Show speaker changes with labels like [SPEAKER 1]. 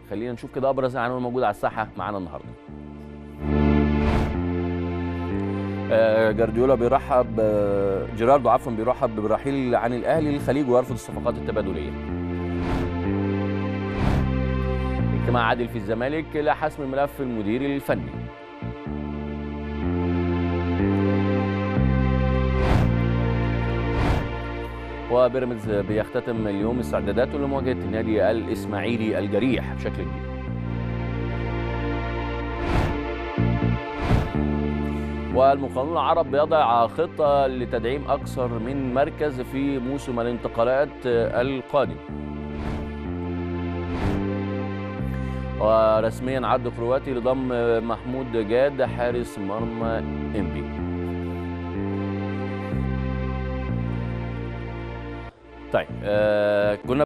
[SPEAKER 1] خلينا نشوف كده ابرز العناوين الموجوده على الساحه معانا النهارده آه، جارديولا بيرحب آه، جيراردو عفوا بيرحب بالرحيل عن الاهلي للخليج ويرفض الصفقات التبادليه اجتماع عادل في الزمالك لحسم الملف المديري الفني وبيراميدز بيختتم اليوم استعداداته لمواجهه النادي الاسماعيلي الجريح بشكل كبير والمقاولون العرب بيضع خطه لتدعيم اكثر من مركز في موسم الانتقالات القادم ورسميا عد كرواتي لضم محمود جاد حارس مرمى انبي طيب آه كنا